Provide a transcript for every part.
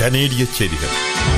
கனேடிய செய்திகள்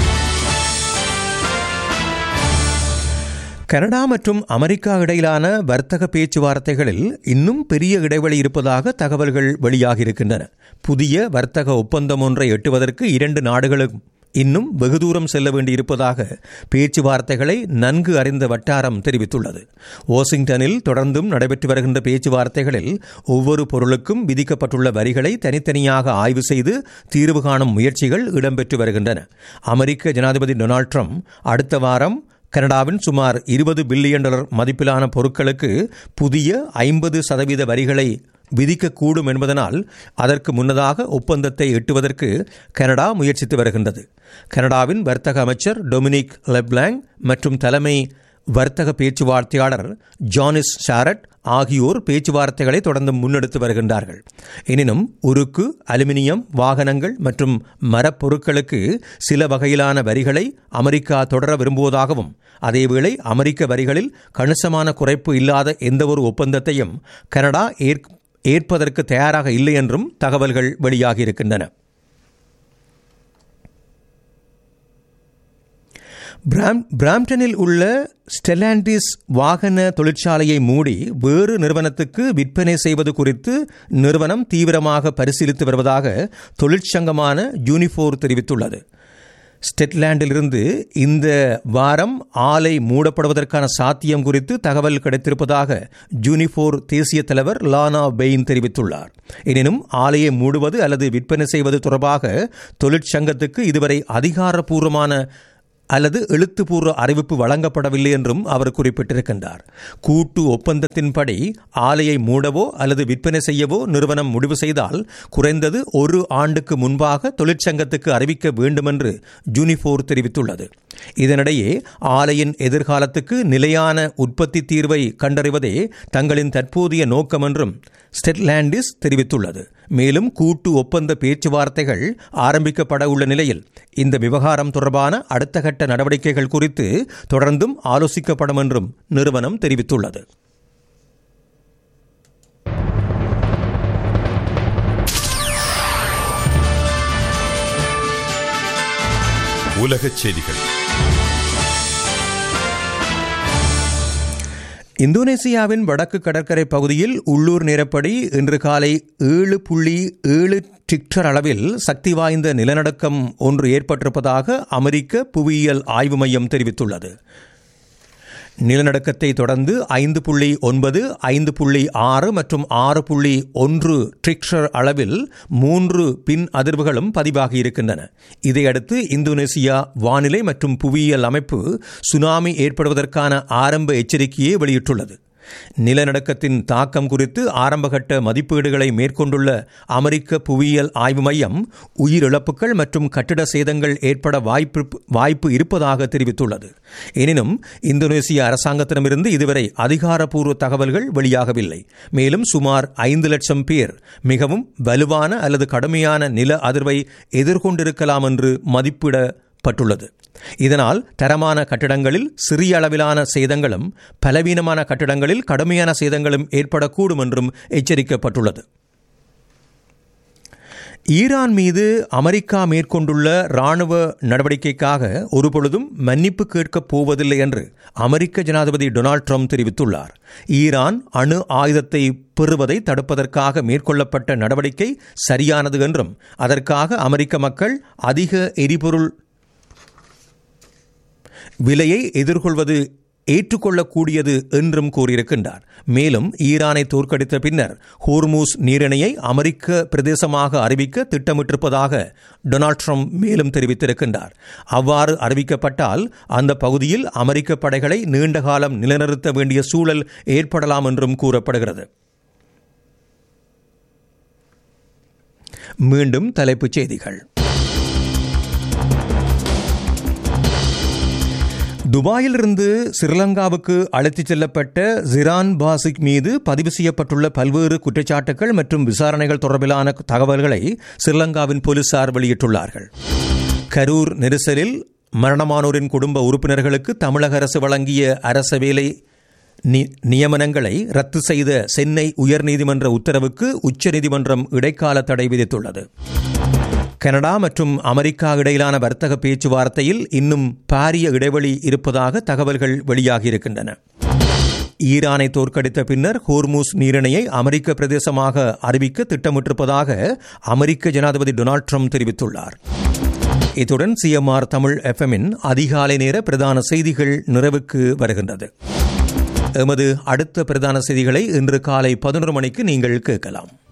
கனடா மற்றும் அமெரிக்கா இடையிலான வர்த்தக பேச்சுவார்த்தைகளில் இன்னும் பெரிய இடைவெளி இருப்பதாக தகவல்கள் வெளியாகியிருக்கின்றன புதிய வர்த்தக ஒப்பந்தம் ஒன்றை எட்டுவதற்கு இரண்டு நாடுகளும் இன்னும் வெகு தூரம் செல்ல வேண்டியிருப்பதாக பேச்சுவார்த்தைகளை நன்கு அறிந்த வட்டாரம் தெரிவித்துள்ளது வாஷிங்டனில் தொடர்ந்தும் நடைபெற்று வருகின்ற பேச்சுவார்த்தைகளில் ஒவ்வொரு பொருளுக்கும் விதிக்கப்பட்டுள்ள வரிகளை தனித்தனியாக ஆய்வு செய்து தீர்வு காணும் முயற்சிகள் இடம்பெற்று வருகின்றன அமெரிக்க ஜனாதிபதி டொனால்ட் ட்ரம்ப் அடுத்த வாரம் கனடாவின் சுமார் இருபது பில்லியன் டாலர் மதிப்பிலான பொருட்களுக்கு புதிய ஐம்பது சதவீத வரிகளை விதிக்கக்கூடும் என்பதனால் அதற்கு முன்னதாக ஒப்பந்தத்தை எட்டுவதற்கு கனடா முயற்சித்து வருகின்றது கனடாவின் வர்த்தக அமைச்சர் டொமினிக் லெப்லாங் மற்றும் தலைமை வர்த்தக பேச்சுவார்த்தையாளர் ஜானிஸ் ஷாரட் ஆகியோர் பேச்சுவார்த்தைகளை தொடர்ந்து முன்னெடுத்து வருகின்றார்கள் எனினும் உருக்கு அலுமினியம் வாகனங்கள் மற்றும் மரப்பொருட்களுக்கு சில வகையிலான வரிகளை அமெரிக்கா தொடர விரும்புவதாகவும் அதேவேளை அமெரிக்க வரிகளில் கணிசமான குறைப்பு இல்லாத எந்தவொரு ஒப்பந்தத்தையும் கனடா ஏற்பதற்கு தயாராக இல்லை என்றும் தகவல்கள் வெளியாகியிருக்கின்றன பிராம்டனில் உள்ள ஸ்டெலாண்டிஸ் வாகன தொழிற்சாலையை மூடி வேறு நிறுவனத்துக்கு விற்பனை செய்வது குறித்து நிறுவனம் தீவிரமாக பரிசீலித்து வருவதாக தொழிற்சங்கமான யூனிஃபோர் தெரிவித்துள்ளது ஸ்டெட்லாண்டிலிருந்து இந்த வாரம் ஆலை மூடப்படுவதற்கான சாத்தியம் குறித்து தகவல் கிடைத்திருப்பதாக ஜூனிஃபோர் தேசிய தலைவர் லானா பெயின் தெரிவித்துள்ளார் எனினும் ஆலையை மூடுவது அல்லது விற்பனை செய்வது தொடர்பாக தொழிற்சங்கத்துக்கு இதுவரை அதிகாரப்பூர்வமான அல்லது எழுத்துப்பூர்வ அறிவிப்பு வழங்கப்படவில்லை என்றும் அவர் குறிப்பிட்டிருக்கின்றார் கூட்டு ஒப்பந்தத்தின்படி ஆலையை மூடவோ அல்லது விற்பனை செய்யவோ நிறுவனம் முடிவு செய்தால் குறைந்தது ஒரு ஆண்டுக்கு முன்பாக தொழிற்சங்கத்துக்கு அறிவிக்க வேண்டுமென்று ஜூனிஃபோர் தெரிவித்துள்ளது இதனிடையே ஆலையின் எதிர்காலத்துக்கு நிலையான உற்பத்தி தீர்வை கண்டறிவதே தங்களின் தற்போதைய நோக்கம் என்றும் ஸ்டெட்லாண்டிஸ் தெரிவித்துள்ளது மேலும் கூட்டு ஒப்பந்த பேச்சுவார்த்தைகள் ஆரம்பிக்கப்பட உள்ள நிலையில் இந்த விவகாரம் தொடர்பான அடுத்த கட்ட நடவடிக்கைகள் குறித்து தொடர்ந்தும் ஆலோசிக்கப்படும் என்றும் நிறுவனம் தெரிவித்துள்ளது உலகச் செய்திகள் இந்தோனேசியாவின் வடக்கு கடற்கரை பகுதியில் உள்ளூர் நேரப்படி இன்று காலை ஏழு புள்ளி ஏழு டிக்டர் அளவில் சக்தி வாய்ந்த நிலநடுக்கம் ஒன்று ஏற்பட்டிருப்பதாக அமெரிக்க புவியியல் ஆய்வு மையம் தெரிவித்துள்ளது நிலநடுக்கத்தை தொடர்ந்து ஐந்து புள்ளி ஒன்பது ஐந்து புள்ளி ஆறு மற்றும் ஆறு புள்ளி ஒன்று ட்ரிக்ஷர் அளவில் மூன்று பின் அதிர்வுகளும் பதிவாகியிருக்கின்றன இதையடுத்து இந்தோனேசியா வானிலை மற்றும் புவியியல் அமைப்பு சுனாமி ஏற்படுவதற்கான ஆரம்ப எச்சரிக்கையை வெளியிட்டுள்ளது நிலநடுக்கத்தின் தாக்கம் குறித்து ஆரம்பகட்ட மதிப்பீடுகளை மேற்கொண்டுள்ள அமெரிக்க புவியியல் ஆய்வு மையம் உயிரிழப்புகள் மற்றும் கட்டிட சேதங்கள் ஏற்பட வாய்ப்பு வாய்ப்பு இருப்பதாக தெரிவித்துள்ளது எனினும் இந்தோனேசிய அரசாங்கத்திடமிருந்து இதுவரை அதிகாரப்பூர்வ தகவல்கள் வெளியாகவில்லை மேலும் சுமார் ஐந்து லட்சம் பேர் மிகவும் வலுவான அல்லது கடுமையான நில அதிர்வை எதிர்கொண்டிருக்கலாம் என்று மதிப்பிடப்பட்டுள்ளது இதனால் தரமான கட்டிடங்களில் சிறிய அளவிலான சேதங்களும் பலவீனமான கட்டிடங்களில் கடுமையான சேதங்களும் ஏற்படக்கூடும் என்றும் எச்சரிக்கப்பட்டுள்ளது ஈரான் மீது அமெரிக்கா மேற்கொண்டுள்ள ராணுவ நடவடிக்கைக்காக ஒருபொழுதும் மன்னிப்பு கேட்கப் போவதில்லை என்று அமெரிக்க ஜனாதிபதி டொனால்ட் ட்ரம்ப் தெரிவித்துள்ளார் ஈரான் அணு ஆயுதத்தை பெறுவதை தடுப்பதற்காக மேற்கொள்ளப்பட்ட நடவடிக்கை சரியானது என்றும் அதற்காக அமெரிக்க மக்கள் அதிக எரிபொருள் விலையை எதிர்கொள்வது ஏற்றுக்கொள்ளக்கூடியது என்றும் கூறியிருக்கின்றார் மேலும் ஈரானை தோற்கடித்த பின்னர் ஹோர்மூஸ் நீரிணையை அமெரிக்க பிரதேசமாக அறிவிக்க திட்டமிட்டிருப்பதாக டொனால்ட் ட்ரம்ப் மேலும் தெரிவித்திருக்கின்றார் அவ்வாறு அறிவிக்கப்பட்டால் அந்த பகுதியில் அமெரிக்க படைகளை நீண்ட காலம் நிலைநிறுத்த வேண்டிய சூழல் ஏற்படலாம் என்றும் கூறப்படுகிறது மீண்டும் தலைப்புச் செய்திகள் துபாயிலிருந்து ஸ்ரீலங்காவுக்கு அழைத்துச் செல்லப்பட்ட ஜிரான் பாசிக் மீது பதிவு செய்யப்பட்டுள்ள பல்வேறு குற்றச்சாட்டுகள் மற்றும் விசாரணைகள் தொடர்பிலான தகவல்களை ஸ்ரீலங்காவின் போலீசார் வெளியிட்டுள்ளார்கள் கரூர் நெரிசலில் மரணமானோரின் குடும்ப உறுப்பினர்களுக்கு தமிழக அரசு வழங்கிய அரச வேலை நி- நியமனங்களை ரத்து செய்த சென்னை உயர்நீதிமன்ற உத்தரவுக்கு உச்சநீதிமன்றம் இடைக்கால தடை விதித்துள்ளது கனடா மற்றும் அமெரிக்கா இடையிலான வர்த்தக பேச்சுவார்த்தையில் இன்னும் பாரிய இடைவெளி இருப்பதாக தகவல்கள் வெளியாகியிருக்கின்றன ஈரானை தோற்கடித்த பின்னர் ஹோர்மூஸ் நீரிணையை அமெரிக்க பிரதேசமாக அறிவிக்க திட்டமிட்டிருப்பதாக அமெரிக்க ஜனாதிபதி டொனால்ட் ட்ரம்ப் தெரிவித்துள்ளார் இத்துடன் சிஎம்ஆர் தமிழ் எஃப்எம்மின் அதிகாலை நேர பிரதான செய்திகள் நிறைவுக்கு வருகின்றது எமது அடுத்த பிரதான செய்திகளை இன்று காலை பதினொரு மணிக்கு நீங்கள் கேட்கலாம்